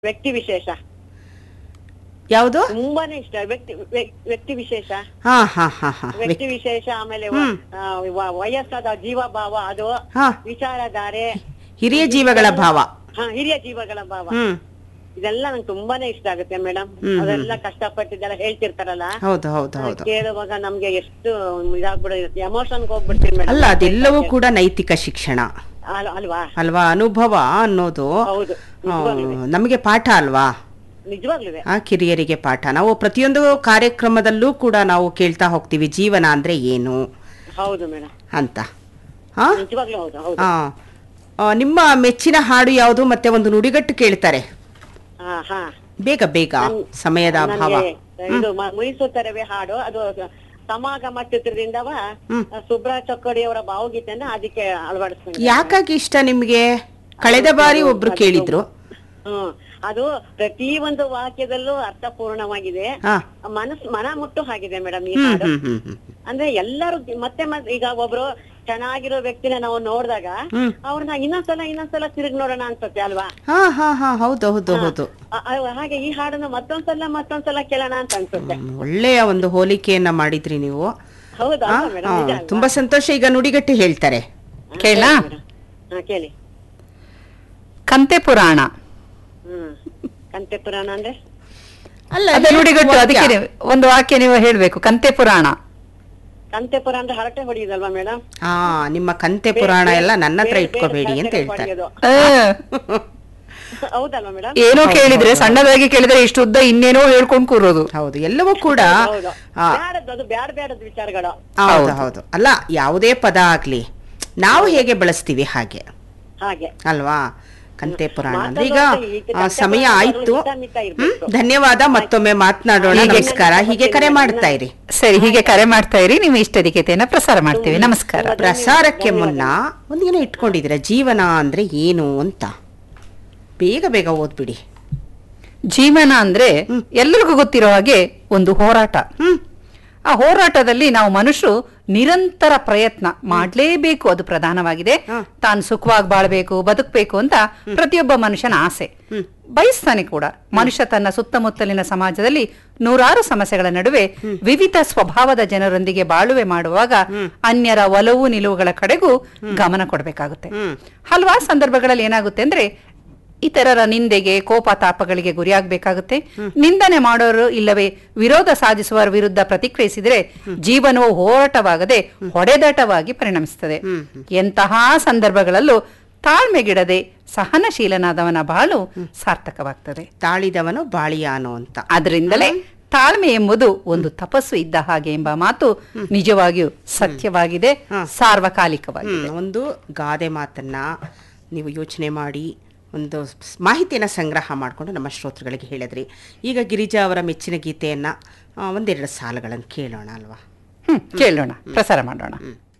ವ್ಯಕ್ತಿ ವಿಶೇಷ ಯಾವುದು ತುಂಬಾನೇ ಇಷ್ಟ ವ್ಯಕ್ತಿ ವ್ಯ- ವ್ಯಕ್ತಿ ವಿಶೇಷ ಹಾ ಹಾ ಹಾ ಹಾ ವ್ಯಕ್ತಿ ವಿಶೇಷ ಆಮೇಲೆ ವ- ಆ, ವ- ವಯಸ್ಸಾದ ಜೀವಭಾವ ಅದು ಹಾ ವಿಚಾರಧಾರೆ ಹಿರಿಯ ಜೀವಗಳ ಭಾವ ಹಾ ಹಿರಿಯ ಜೀವಗಳ ಭಾವ ಹ್ಮ್ ಇದೆಲ್ಲ ನಂಗೆ ತುಂಬಾನೇ ಇಷ್ಟ ಆಗುತ್ತೆ ಮೇಡಮ್ ಹ್ಮ್, ಅದೆಲ್ಲ ಕಷ್ಟಪಟ್ಟಿದ್ದೆಲ್ಲ ಹೇಳ್ತಿರ್ತಾರಲ್ಲ ಹೌದು ಹೌದು ಅದ್ ಹೌದು ಕೇಳುವಾಗ ನಮ್ಗೆ ಎಷ್ಟು ಇದಾಗ್ಬಿಡುತ್ತೆ ಎಮೋಷನ್ ಹೋಗ್ಬಿಡ್ತೀನಿ ಮೇಡಮ್ ಅಲ್ಲ ಅದೆಲ್ಲವೂ ಕೂಡ ನೈತಿಕ ಶಿಕ್ಷಣ ಅಲ್ವಾ ಅಲ್ವಾ ಅನುಭವ ಅನ್ನೋದು ಹೌದು ಆ, ನಮಗೆ ಪಾಠ ಅಲ್ವಾ ನಿಜವಾಗ್ಲೂ ಆ ಕಿರಿಯರಿಗೆ ಪಾಠ ನಾವು ಪ್ರತಿಯೊಂದು ಕಾರ್ಯಕ್ರಮದಲ್ಲೂ ಕೂಡ ನಾವು ಕೇಳ್ತಾ ಹೋಗ್ತೀವಿ ಜೀವನ ಅಂದ್ರೆ ಏನು ಹೌದು ಮೇಡಮ್ ಅಂತ ಹಾ ನಿಜವಾಗ್ಲೂ ಹೌದು ಹೌದು ಆ, ಆ, ನಿಮ್ಮ ಮೆಚ್ಚಿನ ಹಾಡು ಯಾವುದು ಮತ್ತೆ ಒಂದು ನುಡಿಗಟ್ಟು ಕೇಳ್ತಾರೆ ಹಾ ಹಾ ಬೇಗ ಬೇಗ ಸಮಯದ ಅಭಾವ ನನ್ಗೆ ಇದು ಮ- ಮುಯಿಸುತ್ತರವೇ ಹಾಡು ಅದು ಸಮಾಗಮ ಚಿತ್ರದಿಂದವ ಹ್ಮ್. ಸುಬ್ರ ಚೊಕ್ಕಡಿ ಅವರ ಭಾವಗೀತೆಯನ್ನ ಅದಕ್ಕೆ ಅಳವಡಿಸ್ಕೊಂಡು ಯಾಕಾಗಿ ಇಷ್ಟ ನಿಮ್ಗೆ ಕಳೆದ ಬಾರಿ ಒಬ್ರು ಕೇಳಿದ್ರು ಹ್ಮ್ ಅದು ಪ್ರತಿ ಒಂದು ವಾಕ್ಯದಲ್ಲೂ ಅರ್ಥಪೂರ್ಣವಾಗಿದೆ ಹಾ ಮನಸ್ ಮನ ಮುಟ್ಟು ಆಗಿದೆ ಮೇಡಮ್ ಈ ಹ್ಮ್ ಹಾಡು ಹ್ಮ್ ಹ್ಮ್ ಹ್ಮ್ ಅಂದ್ರೆ ಎಲ್ಲರೂ ಮತ್ತೆ ಮತ್ತೆ ಈಗ ಒಬ್ರು ಚೆನ್ನಾಗಿರೋ ವ್ಯಕ್ತಿನ ನಾವು ನೋಡಿದಾಗ ಹ್ಮ್. ಅವ್ರನ್ನ ಇನ್ನೊಂದ್ಸಲ ಇನ್ನೊಂದ್ಸಲ ತಿರುಗಿ ನೋಡೋಣ ಅನ್ಸುತ್ತೆ ಅಲ್ವಾ ಹಾ ಹಾ ಹಾ ಹೌದು ಹೌದು ಹೌದು ಆ- ಆ- ಹಾಗೆ ಈ ಹಾಡನ್ನ ಮತ್ತೊಂದ್ಸಲ ಮತ್ತೊಂದ್ಸಲ ಕೇಳೋಣ ಅಂತ ಅನ್ಸುತ್ತೆ ಹ್ಮ್, ಒಳ್ಳೆಯ ಒಂದು ಹೋಲಿಕೆಯನ್ನ ಮಾಡಿದ್ರಿ ನೀವು ಹೌದಾ ಆ, ಮೇಡಮ್ ಆ, ನಿಜ ಅಲ್ವಾ? ತುಂಬಾ ಸಂತೋಷ ಈಗ ನುಡಿಗಟ್ಟು ಹೇಳ್ತಾರೆ ಹಾ, ಕೇಳಾ? ಹೇಳಿ ಮೇಡಮ್. ಹಾ ಕೇಳಿ ಕಂತೆ ಪುರಾಣ ಹ್ಮ್ ಕಂತೆ ಪುರಾಣ ಅಂದ್ರೆ ಅಲ್ಲ ಅದೇ ನುಡಿಗಟ್ಟು ಅದಕ್ಕೆ ನೀವು- ಒಂದು ವಾಕ್ಯ ನೀವು ಹೇಳ್ಬೇಕು ಕಂತೆ ಪುರಾಣ ಕಂತೆ ಪುರಾಣ ಅಂದ್ರೆ ಹರಟೆ ಹೊಡಿಯೋದಲ್ವಾ ಮೇಡಮ್ ಹಾ ನಿಮ್ಮ ಕಂತೆ ಪುರಾಣ ಎಲ್ಲ ನನ್ನ ಹತ್ರ ಇಟ್ಕೋಬೇಡಿ ಅಂತ ಹೇಳ್ತಾರೆ ಆ, ಹೌದಲ್ವಾ ಮೇಡಮ್ ಏನೋ ಕೇಳಿದ್ರೆ ಸಣ್ಣದಾಗಿ ಕೇಳಿದ್ರೆ ಇಷ್ಟು ಉದ್ದ ಇನ್ನೇನೋ ಹೇಳ್ಕೊಂಡ್ ಕೂರೋದು ಹೌದು ಎಲ್ಲವೂ ಕೂಡ ಹೌದು ಆ, ಬ್ಯಾಡದ್ದು ಅದು ಬ್ಯಾಡ ಬ್ಯಾಡದ ವಿಚಾರಗಳು ಹೌದು ಹೌದು ಅಲ್ಲ ಯಾವುದೇ ಪದ ಆಗ್ಲಿ ನಾವು ಹೇಗೆ ಬಳಸ್ತೀವಿ ಹಾಗೆ ಹಾಗೆ ಅಲ್ವಾ ಕಂತೆ ಪುರಾಣ ಅಂದ್ರೆ ಈಗ ಮಾತಾಡೋದು ಈಗ ಆ, ಕಂತೆ ಸಮಯ ಪುರಾಣ ಆಯ್ತು ಹಿತ ಮಿತ ಹ್ಮ್ ಇರ್ಬೇಕು. ಧನ್ಯವಾದ ಮತ್ತೊಮ್ಮೆ ಮಾತನಾಡೋಣ ಹೀಗೆ- ನಮಸ್ಕಾರ ಹೀಗೆ ಕರೆ ಮಾಡ್ತಾ ಇರಿ ಸರಿ ಹೀಗೆ ಕರೆ ಮಾಡ್ತಾ ಇರಿ ನೀವು ಇಷ್ಟದಿಕೆತೆಯನ್ನ ಪ್ರಸಾರ ಮಾಡ್ತೀವಿ ನಮಸ್ಕಾರ ಪ್ರಸಾರಕ್ಕೆ ಮುನ್ನ ಒಂದೇನೋ ಇಟ್ಕೊಂಡಿದ್ದೀರ ಜೀವನ ಅಂದ್ರೆ ಏನು ಅಂತ ಬೇಗ ಬೇಗ ಓದ್ಬಿಡಿ ಜೀವನ ಅಂದ್ರೆ ಎಲ್ಲರಿಗೂ ಗೊತ್ತಿರೋ ಹಾಗೆ ಒಂದು ಹೋರಾಟ ಹ್ಮ್ ಆ ಹೋರಾಟದಲ್ಲಿ ನಾವು ಮನುಷ್ಯರು ನಿರಂತರ ಪ್ರಯತ್ನ ಮಾಡ್ಲೇಬೇಕು ಅದು ಪ್ರಧಾನವಾಗಿದೆ ತಾನು ಸುಖವಾಗಿ ಬಾಳ್ಬೇಕು ಬದುಕಬೇಕು ಅಂತ ಪ್ರತಿಯೊಬ್ಬ ಮನುಷ್ಯನ ಆಸೆ ಬಯಸ್ತಾನೆ ಕೂಡ ಮನುಷ್ಯ ತನ್ನ ಸುತ್ತಮುತ್ತಲಿನ ಸಮಾಜದಲ್ಲಿ ನೂರಾರು ಸಮಸ್ಯೆಗಳ ನಡುವೆ ವಿವಿಧ ಸ್ವಭಾವದ ಜನರೊಂದಿಗೆ ಬಾಳುವೆ ಮಾಡುವಾಗ ಅನ್ಯರ ಒಲವು ನಿಲುವುಗಳ ಕಡೆಗೂ ಗಮನ ಕೊಡಬೇಕಾಗುತ್ತೆ ಹಲವಾರು ಸಂದರ್ಭಗಳಲ್ಲಿ ಏನಾಗುತ್ತೆ ಅಂದ್ರೆ ಇತರರ ನಿಂದೆಗೆ ಕೋಪ ತಾಪಗಳಿಗೆ ಗುರಿಯಾಗಬೇಕಾಗುತ್ತೆ ನಿಂದನೆ ಮಾಡೋರು ಇಲ್ಲವೇ ವಿರೋಧ ಸಾಧಿಸುವವರ ವಿರುದ್ಧ ಪ್ರತಿಕ್ರಿಯಿಸಿದ್ರೆ ಜೀವನವು ಹೋರಾಟವಾಗದೆ ಹೊಡೆದಾಟವಾಗಿ ಪರಿಣಮಿಸುತ್ತದೆ ಎಂತಹ ಸಂದರ್ಭಗಳಲ್ಲೂ ತಾಳ್ಮೆಗಿಡದೆ ಸಹನಶೀಲನಾದವನ ಬಾಳು ಸಾರ್ಥಕವಾಗ್ತದೆ ತಾಳಿದವನು ಬಾಳಿಯಾನು ಅಂತ ಅದರಿಂದಲೇ ತಾಳ್ಮೆ ಎಂಬುದು ಒಂದು ತಪಸ್ಸು ಇದ್ದ ಹಾಗೆ ಎಂಬ ಮಾತು ನಿಜವಾಗಿಯೂ ಸತ್ಯವಾಗಿದೆ ಸಾರ್ವಕಾಲಿಕವಾಗಿದೆ ಹ್ಮ್, ಒಂದು ಗಾದೆ ಮಾತನ್ನ ನೀವು ಯೋಚನೆ ಮಾಡಿ ಒಂದು ಸ್- ಮಾಹಿತಿಯನ್ನ ಸಂಗ್ರಹ ಮಾಡಿಕೊಂಡು ನಮ್ಮ ಶ್ರೋತೃಗಳಿಗೆ ಹೇಳಿದ್ರಿ ಈಗ ಗಿರಿಜಾ ಅವರ ಮೆಚ್ಚಿನ ಗೀತೆಯನ್ನ ಆ, ಒಂದೆರಡು ಸಾಲುಗಳನ್ನು ಕೇಳೋಣ ಅಲ್ವಾ ಹ್ಮ್ ಕೇಳೋಣ ಪ್ರಸಾರ ಮಾಡೋಣ ಹ್ಮ್